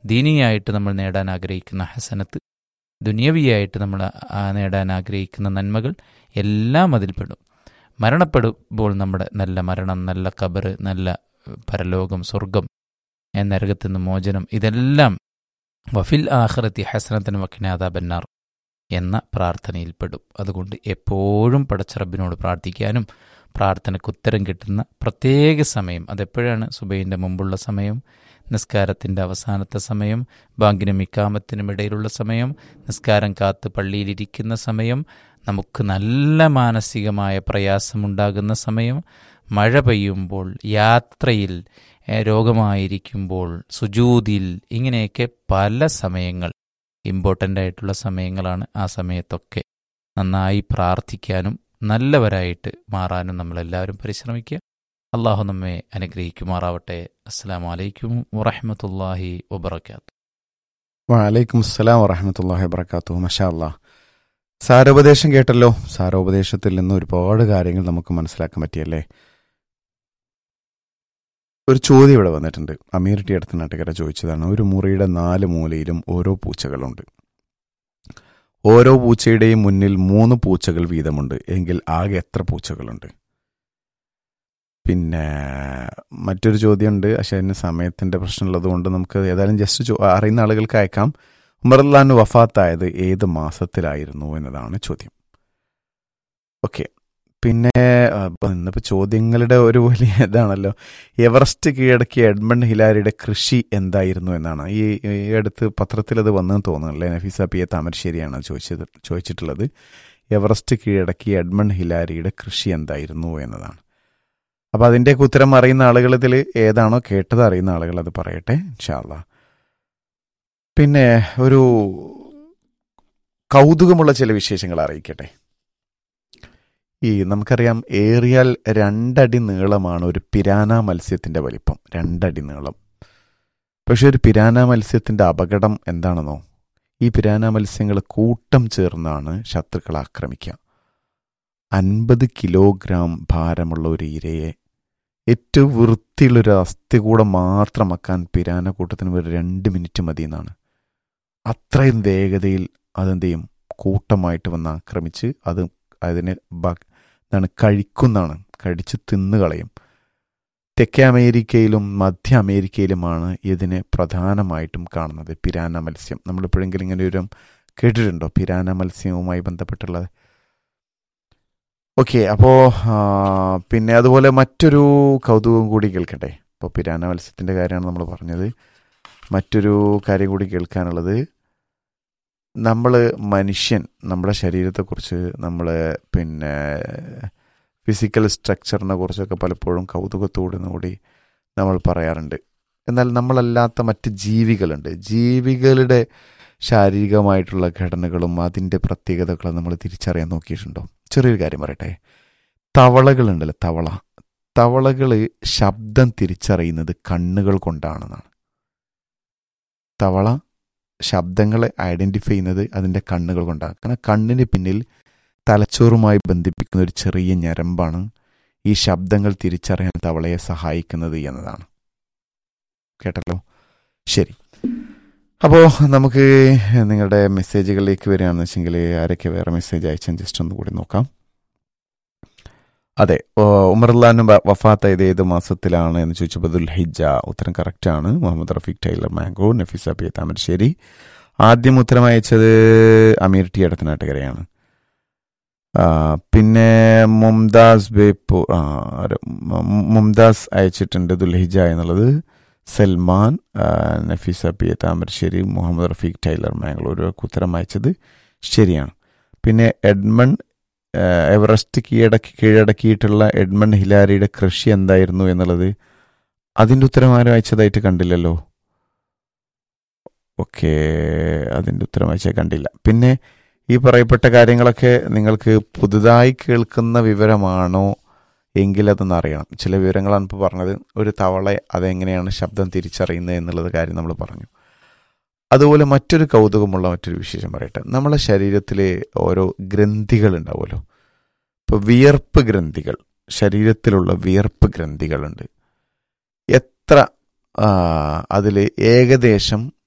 ദീനിയായിട്ട് നമ്മൾ നേടാൻ ആഗ്രഹിക്കുന്ന ഹസനത്ത് ദുനിയവിയായിട്ട് നമ്മൾ ആ നേടാൻ ആഗ്രഹിക്കുന്ന നന്മകൾ എല്ലാം അതിൽപ്പെടും മരണപ്പെടുമ്പോൾ നമ്മുടെ നല്ല മരണം നല്ല കബറ് നല്ല പരലോകം സ്വർഗം നരകത്തിൽ നിന്ന് മോചനം ഇതെല്ലാം വഫിൽ ആഹ്റത്തി ഹസനത്തിന് വക്കിനാദാബന്നാർ എന്ന പ്രാർത്ഥനയിൽപ്പെടും അതുകൊണ്ട് എപ്പോഴും പടച്ചറബിനോട് പ്രാർത്ഥിക്കാനും പ്രാർത്ഥനയ്ക്ക് ഉത്തരം കിട്ടുന്ന പ്രത്യേക സമയം അതെപ്പോഴാണ് സുബൈൻ്റെ മുമ്പുള്ള സമയം നിസ്കാരത്തിൻ്റെ അവസാനത്തെ സമയം ബാങ്കിനും ഇക്കാമത്തിനും ഇടയിലുള്ള സമയം നിസ്കാരം കാത്ത് പള്ളിയിലിരിക്കുന്ന സമയം നമുക്ക് നല്ല മാനസികമായ പ്രയാസമുണ്ടാകുന്ന സമയം മഴ പെയ്യുമ്പോൾ യാത്രയിൽ രോഗമായിരിക്കുമ്പോൾ സുജൂതിൽ ഇങ്ങനെയൊക്കെ പല സമയങ്ങൾ ഇമ്പോർട്ടൻ്റ് ആയിട്ടുള്ള സമയങ്ങളാണ് ആ സമയത്തൊക്കെ നന്നായി പ്രാർത്ഥിക്കാനും നല്ലവരായിട്ട് മാറാനും നമ്മളെല്ലാവരും പരിശ്രമിക്കുക അള്ളാഹു നമ്മെ അനുഗ്രഹിക്കുമാറാവട്ടെ അസ്സാം വലൈക്കും വറഹമത്തല്ലാഹി വബർക്കാത്തു വലൈക്കും അസ്സലാം വറഹമത്തല്ലാഹി വബർക്കാത്തു മഷാ അല്ലാ സാരോപദേശം കേട്ടല്ലോ സാരോപദേശത്തിൽ നിന്ന് ഒരുപാട് കാര്യങ്ങൾ നമുക്ക് മനസ്സിലാക്കാൻ പറ്റിയല്ലേ ഒരു ചോദ്യം ഇവിടെ വന്നിട്ടുണ്ട് അമീർ ടി അടുത്ത നാട്ടുകാരെ ചോദിച്ചതാണ് ഒരു മുറിയുടെ നാല് മൂലയിലും ഓരോ പൂച്ചകളുണ്ട് ഓരോ പൂച്ചയുടെയും മുന്നിൽ മൂന്ന് പൂച്ചകൾ വീതമുണ്ട് എങ്കിൽ ആകെ എത്ര പൂച്ചകളുണ്ട് പിന്നെ മറ്റൊരു ചോദ്യമുണ്ട് പക്ഷെ അതിന് സമയത്തിന്റെ പ്രശ്നമുള്ളത് കൊണ്ട് നമുക്ക് ഏതായാലും ജസ്റ്റ് അറിയുന്ന ആളുകൾക്ക് അയക്കാം ഉമർലാൻ വഫാത്തായത് ഏത് മാസത്തിലായിരുന്നു എന്നതാണ് ചോദ്യം ഓക്കെ പിന്നെ ഇന്നിപ്പോൾ ചോദ്യങ്ങളുടെ ഒരു വലിയ ഇതാണല്ലോ എവറസ്റ്റ് കീഴടക്കിയ എഡ്മണ്ട് ഹിലാരിയുടെ കൃഷി എന്തായിരുന്നു എന്നാണ് ഈ ഈ അടുത്ത് പത്രത്തിൽ അത് വന്നെന്ന് തോന്നുന്നല്ലേ നഫീസ പി എ താമരശ്ശേരിയാണ് ചോദിച്ചത് ചോദിച്ചിട്ടുള്ളത് എവറസ്റ്റ് കീഴടക്കിയ എഡ്മണ്ട് ഹിലാരിയുടെ കൃഷി എന്തായിരുന്നു എന്നതാണ് അപ്പോൾ അതിൻ്റെയൊക്കെ ഉത്തരം അറിയുന്ന ആളുകൾ ഇതിൽ ഏതാണോ കേട്ടത് അറിയുന്ന ആളുകൾ അത് പറയട്ടെ ഇൻഷാല്ല പിന്നെ ഒരു കൗതുകമുള്ള ചില വിശേഷങ്ങൾ അറിയിക്കട്ടെ ഈ നമുക്കറിയാം ഏറിയാൽ രണ്ടടി നീളമാണ് ഒരു പിരാന മത്സ്യത്തിന്റെ വലിപ്പം രണ്ടടി നീളം പക്ഷെ ഒരു പിരാന മത്സ്യത്തിന്റെ അപകടം എന്താണെന്നോ ഈ പിരാന മത്സ്യങ്ങൾ കൂട്ടം ചേർന്നാണ് ശത്രുക്കളെ ആക്രമിക്കുക അൻപത് കിലോഗ്രാം ഭാരമുള്ള ഒരു ഇരയെ ഏറ്റവും വൃത്തിയുള്ളൊരു അസ്ഥി കൂടെ മാത്രം വെക്കാൻ പിരാന കൂട്ടത്തിന് ഒരു രണ്ട് മിനിറ്റ് മതി എന്നാണ് അത്രയും വേഗതയിൽ അതെന്ത് ചെയ്യും കൂട്ടമായിട്ട് വന്ന് ആക്രമിച്ച് അത് അതിനെ എന്താണ് കഴിക്കുന്നതാണ് കടിച്ച് തിന്നു കളയും തെക്കേ അമേരിക്കയിലും മധ്യ അമേരിക്കയിലുമാണ് ഇതിനെ പ്രധാനമായിട്ടും കാണുന്നത് പിരാന മത്സ്യം നമ്മളിപ്പോഴെങ്കിലും ഇങ്ങനെ ഒരു കേട്ടിട്ടുണ്ടോ പിരാന മത്സ്യവുമായി ബന്ധപ്പെട്ടുള്ളത് ഓക്കെ അപ്പോൾ പിന്നെ അതുപോലെ മറ്റൊരു കൗതുകം കൂടി കേൾക്കട്ടെ ഇപ്പോൾ പിരാന മത്സ്യത്തിൻ്റെ കാര്യമാണ് നമ്മൾ പറഞ്ഞത് മറ്റൊരു കാര്യം കൂടി കേൾക്കാനുള്ളത് നമ്മൾ മനുഷ്യൻ നമ്മുടെ ശരീരത്തെക്കുറിച്ച് നമ്മൾ പിന്നെ ഫിസിക്കൽ സ്ട്രക്ചറിനെ കുറിച്ചൊക്കെ പലപ്പോഴും കൗതുകത്തോടും കൂടി നമ്മൾ പറയാറുണ്ട് എന്നാൽ നമ്മളല്ലാത്ത മറ്റ് ജീവികളുണ്ട് ജീവികളുടെ ശാരീരികമായിട്ടുള്ള ഘടനകളും അതിൻ്റെ പ്രത്യേകതകളും നമ്മൾ തിരിച്ചറിയാൻ നോക്കിയിട്ടുണ്ടോ ചെറിയൊരു കാര്യം പറയട്ടെ തവളകളുണ്ടല്ലോ തവള തവളകൾ ശബ്ദം തിരിച്ചറിയുന്നത് കണ്ണുകൾ കൊണ്ടാണെന്നാണ് തവള ശബ്ദങ്ങളെ ഐഡന്റിഫൈ ചെയ്യുന്നത് അതിൻ്റെ കണ്ണുകൾ കൊണ്ടാണ് കാരണം കണ്ണിന് പിന്നിൽ തലച്ചോറുമായി ബന്ധിപ്പിക്കുന്ന ഒരു ചെറിയ ഞരമ്പാണ് ഈ ശബ്ദങ്ങൾ തിരിച്ചറിയാൻ തവളയെ സഹായിക്കുന്നത് എന്നതാണ് കേട്ടല്ലോ ശരി അപ്പോൾ നമുക്ക് നിങ്ങളുടെ മെസ്സേജുകളിലേക്ക് വരികയാണെന്ന് വെച്ചെങ്കിൽ ആരൊക്കെ വേറെ മെസ്സേജ് അയച്ചാൽ ജസ്റ്റ് ഒന്ന് കൂടി നോക്കാം അതെ ഉമർലാനും വഫാത്ത് ഏത് മാസത്തിലാണ് എന്ന് ചോദിച്ചപ്പോൾ ദുൽ ഹിജ ഉത്തരം കറക്റ്റാണ് മുഹമ്മദ് റഫീഖ് ടൈലർ മാംഗോ നഫീസ പി താമരശ്ശേരി ആദ്യം ഉത്തരം അയച്ചത് അമീർ ടി എടത്തനാട്ടുകരയാണ് പിന്നെ മുംതാസ് ബേപ്പു മുംതാസ് അയച്ചിട്ടുണ്ട് ദുൽഹിജ എന്നുള്ളത് സൽമാൻ നഫീസ പി താമരശ്ശേരി മുഹമ്മദ് റഫീഖ് ടൈലർ മാംഗ്ലൂർ ഉത്തരം അയച്ചത് ശരിയാണ് പിന്നെ എഡ്മൺ എവറസ്റ്റ് കീഴടക്കി കീഴടക്കിയിട്ടുള്ള എഡ്മൺ ഹിലാരിയുടെ കൃഷി എന്തായിരുന്നു എന്നുള്ളത് അതിൻ്റെ ഉത്തരം ആരും അയച്ചതായിട്ട് കണ്ടില്ലല്ലോ ഓക്കെ അതിൻ്റെ ഉത്തരം അയച്ചാൽ കണ്ടില്ല പിന്നെ ഈ പറയപ്പെട്ട കാര്യങ്ങളൊക്കെ നിങ്ങൾക്ക് പുതുതായി കേൾക്കുന്ന വിവരമാണോ എങ്കിൽ അതൊന്ന് അറിയണം ചില വിവരങ്ങളാണ് ഇപ്പോൾ പറഞ്ഞത് ഒരു തവള അതെങ്ങനെയാണ് ശബ്ദം തിരിച്ചറിയുന്നത് എന്നുള്ളത് കാര്യം നമ്മൾ പറഞ്ഞു അതുപോലെ മറ്റൊരു കൗതുകമുള്ള മറ്റൊരു വിശേഷം പറയട്ടെ നമ്മളെ ശരീരത്തിലെ ഓരോ ഗ്രന്ഥികൾ ഉണ്ടാവുമല്ലോ ഇപ്പോൾ വിയർപ്പ് ഗ്രന്ഥികൾ ശരീരത്തിലുള്ള വിയർപ്പ് ഗ്രന്ഥികളുണ്ട് എത്ര അതിൽ ഏകദേശം